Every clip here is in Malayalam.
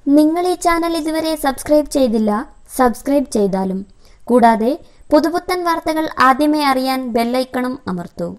നിങ്ങൾ ഈ ചാനൽ ഇതുവരെ സബ്സ്ക്രൈബ് ചെയ്തില്ല സബ്സ്ക്രൈബ് ചെയ്താലും കൂടാതെ പുതുപുത്തൻ വാർത്തകൾ ആദ്യമേ അറിയാൻ ബെല്ലൈക്കണും അമർത്തൂ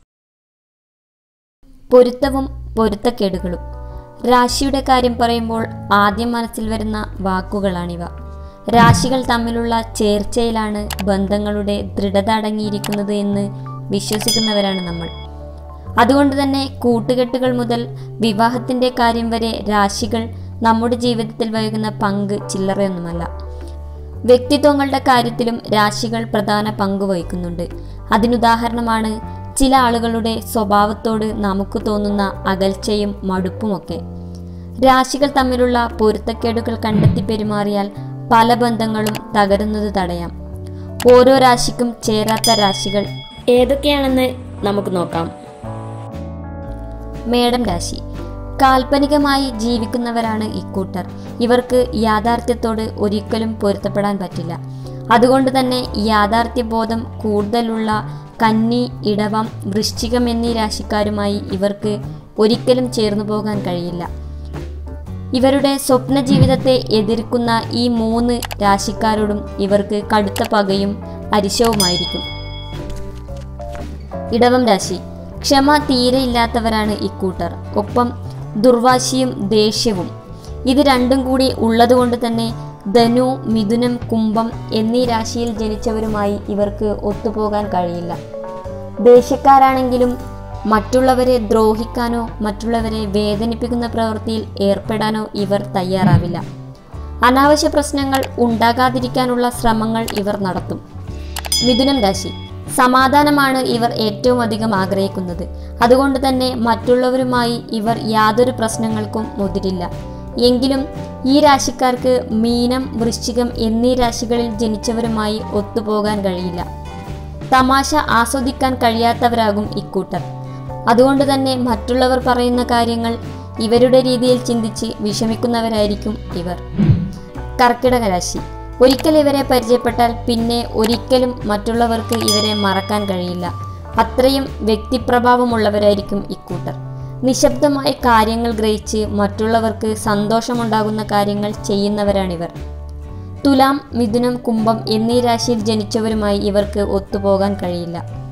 പൊരുത്തവും പൊരുത്തക്കേടുകളും രാശിയുടെ കാര്യം പറയുമ്പോൾ ആദ്യം മനസ്സിൽ വരുന്ന വാക്കുകളാണിവ രാശികൾ തമ്മിലുള്ള ചേർച്ചയിലാണ് ബന്ധങ്ങളുടെ ദൃഢത അടങ്ങിയിരിക്കുന്നത് എന്ന് വിശ്വസിക്കുന്നവരാണ് നമ്മൾ അതുകൊണ്ട് തന്നെ കൂട്ടുകെട്ടുകൾ മുതൽ വിവാഹത്തിൻ്റെ കാര്യം വരെ രാശികൾ നമ്മുടെ ജീവിതത്തിൽ വഹിക്കുന്ന പങ്ക് ചില്ലറയൊന്നുമല്ല വ്യക്തിത്വങ്ങളുടെ കാര്യത്തിലും രാശികൾ പ്രധാന പങ്ക് വഹിക്കുന്നുണ്ട് അതിനുദാഹരണമാണ് ചില ആളുകളുടെ സ്വഭാവത്തോട് നമുക്ക് തോന്നുന്ന അകൽച്ചയും മടുപ്പുമൊക്കെ രാശികൾ തമ്മിലുള്ള പൊരുത്തക്കേടുകൾ കണ്ടെത്തി പെരുമാറിയാൽ പല ബന്ധങ്ങളും തകരുന്നത് തടയാം ഓരോ രാശിക്കും ചേരാത്ത രാശികൾ ഏതൊക്കെയാണെന്ന് നമുക്ക് നോക്കാം മേടം രാശി കാൽപ്പനികമായി ജീവിക്കുന്നവരാണ് ഇക്കൂട്ടർ ഇവർക്ക് യാഥാർത്ഥ്യത്തോട് ഒരിക്കലും പൊരുത്തപ്പെടാൻ പറ്റില്ല അതുകൊണ്ട് തന്നെ യാഥാർത്ഥ്യബോധം കൂടുതലുള്ള കന്നി ഇടവം വൃശ്ചികം എന്നീ രാശിക്കാരുമായി ഇവർക്ക് ഒരിക്കലും ചേർന്നു പോകാൻ കഴിയില്ല ഇവരുടെ സ്വപ്ന ജീവിതത്തെ എതിർക്കുന്ന ഈ മൂന്ന് രാശിക്കാരോടും ഇവർക്ക് കടുത്ത പകയും അരിശവുമായിരിക്കും ഇടവം രാശി ക്ഷമ തീരെ ഇല്ലാത്തവരാണ് ഇക്കൂട്ടർ ഒപ്പം ദുർവാശിയും ദേഷ്യവും ഇത് രണ്ടും കൂടി ഉള്ളതുകൊണ്ട് തന്നെ ധനു മിഥുനം കുംഭം എന്നീ രാശിയിൽ ജനിച്ചവരുമായി ഇവർക്ക് ഒത്തുപോകാൻ കഴിയില്ല ദേഷ്യക്കാരാണെങ്കിലും മറ്റുള്ളവരെ ദ്രോഹിക്കാനോ മറ്റുള്ളവരെ വേദനിപ്പിക്കുന്ന പ്രവൃത്തിയിൽ ഏർപ്പെടാനോ ഇവർ തയ്യാറാവില്ല അനാവശ്യ പ്രശ്നങ്ങൾ ഉണ്ടാകാതിരിക്കാനുള്ള ശ്രമങ്ങൾ ഇവർ നടത്തും മിഥുനം രാശി സമാധാനമാണ് ഇവർ ഏറ്റവും അധികം ആഗ്രഹിക്കുന്നത് അതുകൊണ്ട് തന്നെ മറ്റുള്ളവരുമായി ഇവർ യാതൊരു പ്രശ്നങ്ങൾക്കും മുതിരില്ല എങ്കിലും ഈ രാശിക്കാർക്ക് മീനം വൃശ്ചികം എന്നീ രാശികളിൽ ജനിച്ചവരുമായി ഒത്തുപോകാൻ കഴിയില്ല തമാശ ആസ്വദിക്കാൻ കഴിയാത്തവരാകും ഇക്കൂട്ടർ അതുകൊണ്ട് തന്നെ മറ്റുള്ളവർ പറയുന്ന കാര്യങ്ങൾ ഇവരുടെ രീതിയിൽ ചിന്തിച്ച് വിഷമിക്കുന്നവരായിരിക്കും ഇവർ കർക്കിടക രാശി ഒരിക്കൽ ഇവരെ പരിചയപ്പെട്ടാൽ പിന്നെ ഒരിക്കലും മറ്റുള്ളവർക്ക് ഇവരെ മറക്കാൻ കഴിയില്ല അത്രയും വ്യക്തിപ്രഭാവമുള്ളവരായിരിക്കും ഇക്കൂട്ടർ നിശബ്ദമായ കാര്യങ്ങൾ ഗ്രഹിച്ച് മറ്റുള്ളവർക്ക് സന്തോഷമുണ്ടാകുന്ന കാര്യങ്ങൾ ചെയ്യുന്നവരാണിവർ തുലാം മിഥുനം കുംഭം എന്നീ രാശിയിൽ ജനിച്ചവരുമായി ഇവർക്ക് ഒത്തുപോകാൻ കഴിയില്ല